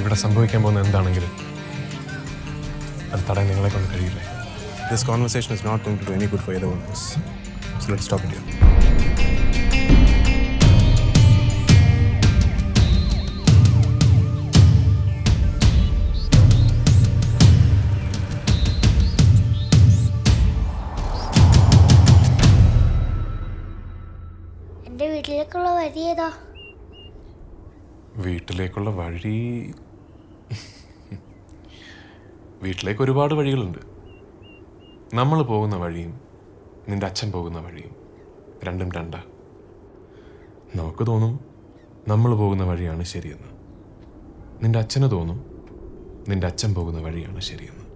ഇവിടെ സംഭവിക്കാൻ പോകുന്ന എന്താണെങ്കിലും അത് തടയാൻ നിങ്ങളെ കൊണ്ട് കഴിയില്ലേ This conversation is not going to do any good for either one of us. So let's stop it here. എൻ്റെ വീട്ടിലേക്കുള്ള വഴി ഏതാ വീട്ടിലേക്കുള്ള വഴി വീട്ടിലേക്ക് ഒരുപാട് വഴികളുണ്ട് നമ്മൾ പോകുന്ന വഴിയും നിന്റെ അച്ഛൻ പോകുന്ന വഴിയും രണ്ടും രണ്ടാ നമുക്ക് തോന്നും നമ്മൾ പോകുന്ന വഴിയാണ് ശരിയെന്ന് നിന്റെ അച്ഛന് തോന്നും നിന്റെ അച്ഛൻ പോകുന്ന വഴിയാണ് ശരിയെന്ന്